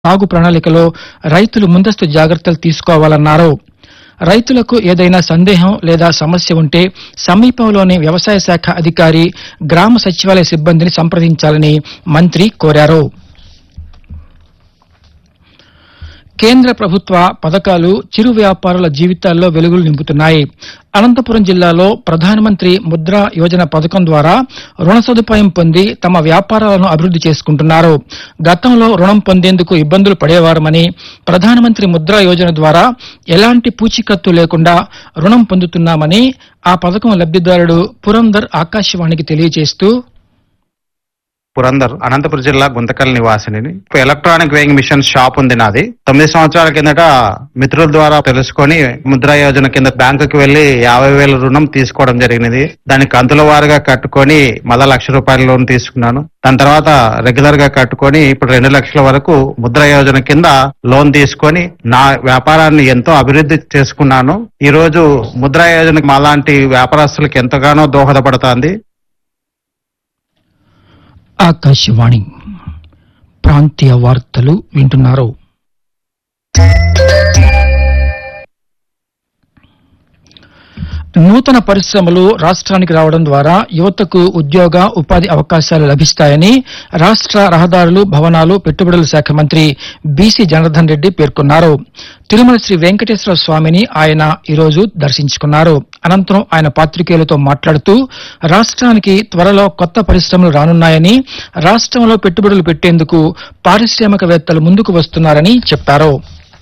సాగు ప్రణాళికలో రైతులు ముందస్తు జాగ్రత్తలు తీసుకోవాలన్నారు రైతులకు ఏదైనా సందేహం లేదా సమస్య ఉంటే సమీపంలోని వ్యవసాయ శాఖ అధికారి గ్రామ సచివాలయ సిబ్బందిని సంప్రదించాలని మంత్రి కోరారు కేంద్ర ప్రభుత్వ పథకాలు చిరు వ్యాపారుల జీవితాల్లో వెలుగులు నింపుతున్నాయి అనంతపురం జిల్లాలో ప్రధానమంత్రి ముద్రా యోజన పథకం ద్వారా రుణ సదుపాయం పొంది తమ వ్యాపారాలను అభివృద్ది చేసుకుంటున్నారు గతంలో రుణం పొందేందుకు ఇబ్బందులు పడేవారమని ప్రధానమంత్రి ముద్రా యోజన ద్వారా ఎలాంటి పూచీకత్తు లేకుండా రుణం పొందుతున్నామని ఆ పథకం లబ్దిదారుడు పురందర్ ఆకాశవాణికి తెలియజేస్తూ పురందర్ అనంతపురం జిల్లా గుంతకల్ నివాసిని ఎలక్ట్రానిక్ వేయింగ్ మిషన్ షాప్ ఉంది నాది తొమ్మిది సంవత్సరాల కిందట మిత్రుల ద్వారా తెలుసుకొని ముద్రా యోజన కింద బ్యాంకుకి వెళ్లి యాభై వేల రుణం తీసుకోవడం జరిగినది దాన్ని కంతుల వారుగా కట్టుకొని మళ్ళా లక్ష రూపాయల లోన్ తీసుకున్నాను దాని తర్వాత రెగ్యులర్ గా కట్టుకొని ఇప్పుడు రెండు లక్షల వరకు ముద్రా యోజన కింద లోన్ తీసుకొని నా వ్యాపారాన్ని ఎంతో అభివృద్ధి చేసుకున్నాను ఈ రోజు ముద్రా యోజన మాలాంటి వ్యాపారస్తులకు ఎంతగానో దోహదపడుతోంది ఆకాశవాణి ప్రాంతీయ వార్తలు వింటున్నారు నూతన పరిశ్రమలు రాష్ట్రానికి రావడం ద్వారా యువతకు ఉద్యోగ ఉపాధి అవకాశాలు లభిస్తాయని రాష్ట్ర రహదారులు భవనాలు పెట్టుబడుల శాఖ మంత్రి బీసీ జనార్దన్ రెడ్డి పేర్కొన్నారు తిరుమల శ్రీ వెంకటేశ్వర స్వామిని ఆయన ఈరోజు దర్శించుకున్నారు అనంతరం ఆయన పాత్రికేయులతో మాట్లాడుతూ రాష్ట్రానికి త్వరలో కొత్త పరిశ్రమలు రానున్నాయని రాష్ట్రంలో పెట్టుబడులు పెట్టేందుకు పారిశ్రామికవేత్తలు ముందుకు వస్తున్నారని చెప్పారు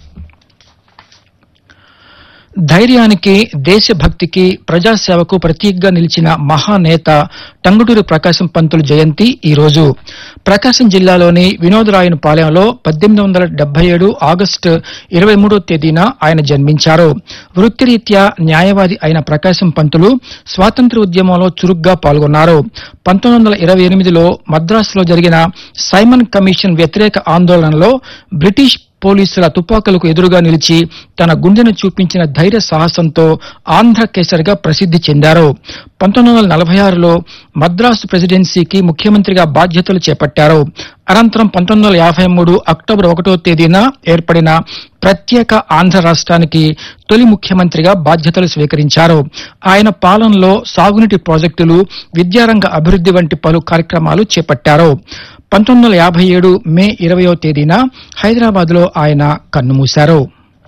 ధైర్యానికి దేశభక్తికి ప్రజాసేవకు ప్రతీకగా నిలిచిన మహానేత టంగుటూరి ప్రకాశం పంతులు జయంతి ఈ రోజు ప్రకాశం జిల్లాలోని వినోదరాయన పాలెంలో పద్దెనిమిది వందల డెబ్బై ఏడు ఆగస్టు ఇరవై మూడో తేదీన ఆయన జన్మించారు వృత్తిరీత్యా న్యాయవాది అయిన ప్రకాశం పంతులు స్వాతంత్ర్య ఉద్యమంలో చురుగ్గా పాల్గొన్నారు పంతొమ్మిది వందల ఇరవై ఎనిమిదిలో మద్రాసులో జరిగిన సైమన్ కమిషన్ వ్యతిరేక ఆందోళనలో బ్రిటిష్ పోలీసుల తుపాకులకు ఎదురుగా నిలిచి తన గుండెను చూపించిన ధైర్య సాహసంతో ఆంధ్ర కేసరిగా ప్రసిద్ధి చెందారు పంతొమ్మిది వందల నలభై ఆరులో మద్రాసు ప్రెసిడెన్సీకి ముఖ్యమంత్రిగా బాధ్యతలు చేపట్టారు అనంతరం పంతొమ్మిది వందల యాభై మూడు అక్టోబర్ ఒకటో తేదీన ఏర్పడిన ప్రత్యేక ఆంధ్ర రాష్ట్రానికి తొలి ముఖ్యమంత్రిగా బాధ్యతలు స్వీకరించారు ఆయన పాలనలో సాగునీటి ప్రాజెక్టులు విద్యారంగ అభివృద్ధి వంటి పలు కార్యక్రమాలు చేపట్టారు పంతొమ్మిది వందల యాభై ఏడు మే ఇరవయో తేదీన హైదరాబాద్ లో ఆయన కన్నుమూశారు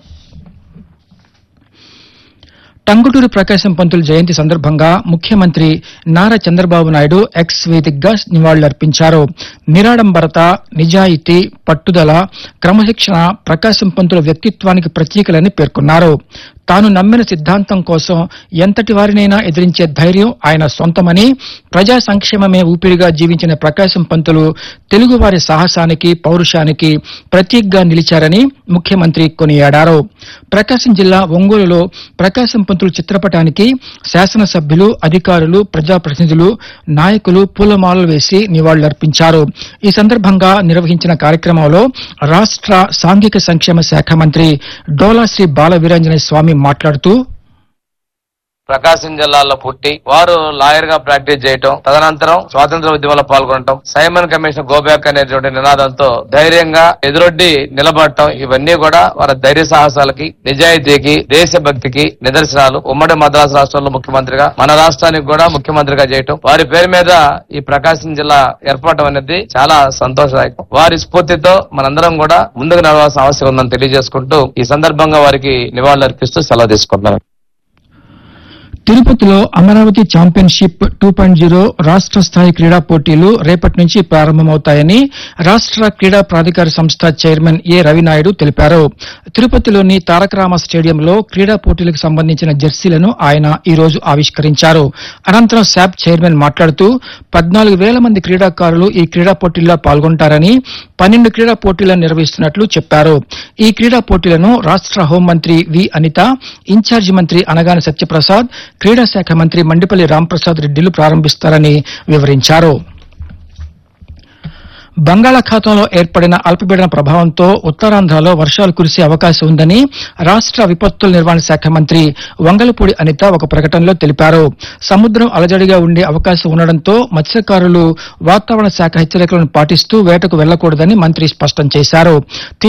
టంగుటూరి ప్రకాశం పంతులు జయంతి సందర్భంగా ముఖ్యమంత్రి నారా చంద్రబాబు నాయుడు ఎక్స్ వేదికగా నివాళులర్పించారు నిరాడంబరత నిజాయితీ పట్టుదల క్రమశిక్షణ ప్రకాశం పంతుల వ్యక్తిత్వానికి ప్రతీకలని పేర్కొన్నారు తాను నమ్మిన సిద్ధాంతం కోసం ఎంతటి వారినైనా ఎదిరించే ధైర్యం ఆయన సొంతమని ప్రజా సంక్షేమమే ఊపిరిగా జీవించిన ప్రకాశం పంతులు తెలుగువారి సాహసానికి పౌరుషానికి ప్రతీకగా నిలిచారని ముఖ్యమంత్రి కొనియాడారు ప్రకాశం జిల్లా ఒంగోలులో ప్రకాశం పంతులు చిత్రపటానికి శాసనసభ్యులు అధికారులు ప్రజాప్రతినిధులు నాయకులు పూలమాలలు వేసి నివాళులర్పించారు ఈ సందర్భంగా నిర్వహించిన కార్యక్రమంలో రాష్ట్ర సాంఘిక సంక్షేమ శాఖ మంత్రి డోలా శ్రీ బాల వీరాంజనేయ స్వామి మాట్లాడుతూ ప్రకాశం జిల్లాలో పుట్టి వారు లాయర్ గా ప్రాక్టీస్ చేయటం తదనంతరం స్వాతంత్ర ఉద్యమంలో పాల్గొనటం సైమన్ కమిషన్ గోబ్యాక్ అనేటువంటి నినాదంతో ధైర్యంగా ఎదురొడ్డి నిలబడటం ఇవన్నీ కూడా వారి ధైర్య సాహసాలకి నిజాయితీకి దేశభక్తికి నిదర్శనాలు ఉమ్మడి మద్రాసు రాష్ట్రంలో ముఖ్యమంత్రిగా మన రాష్ట్రానికి కూడా ముఖ్యమంత్రిగా చేయటం వారి పేరు మీద ఈ ప్రకాశం జిల్లా ఏర్పడటం అనేది చాలా సంతోషదాయకం వారి స్ఫూర్తితో మనందరం కూడా ముందుకు నడవాల్సిన అవసరం ఉందని తెలియజేసుకుంటూ ఈ సందర్భంగా వారికి నివాళులు అర్పిస్తూ సెలవు తీసుకుంటున్నాను తిరుపతిలో Amaravati championship two point zero రాష్ట్ర స్థాయి క్రీడా పోటీలు రేపటి నుంచి ప్రారంభమవుతాయని రాష్ట్ర క్రీడా ప్రాధికార సంస్థ చైర్మన్ ఏ రవినాయుడు తెలిపారు తిరుపతిలోని తారక రామ స్టేడియంలో క్రీడా పోటీలకు సంబంధించిన జెర్సీలను ఆయన ఈ రోజు ఆవిష్కరించారు అనంతరం శాప్ చైర్మన్ మాట్లాడుతూ పద్నాలుగు వేల మంది క్రీడాకారులు ఈ క్రీడా పోటీల్లో పాల్గొంటారని పన్నెండు క్రీడా పోటీలను నిర్వహిస్తున్నట్లు చెప్పారు ఈ క్రీడా పోటీలను రాష్ట్ర హోంమంత్రి వి అనిత ఇన్ఛార్జి మంత్రి అనగాని సత్యప్రసాద్ క్రీడా శాఖ మంత్రి మండిపల్లి రాంప్రసాద్ రెడ్డిలు ప్రారంభిస్తారని వివరించారు బంగాళాఖాతంలో ఏర్పడిన అల్పపీడన ప్రభావంతో ఉత్తరాంధ్రలో వర్షాలు కురిసే అవకాశం ఉందని రాష్ట్ర విపత్తుల నిర్వహణ శాఖ మంత్రి వంగలపూడి అనిత ఒక ప్రకటనలో తెలిపారు సముద్రం అలజడిగా ఉండే అవకాశం ఉండడంతో మత్స్యకారులు వాతావరణ శాఖ హెచ్చరికలను పాటిస్తూ వేటకు వెళ్లకూడదని మంత్రి స్పష్టం చేశారు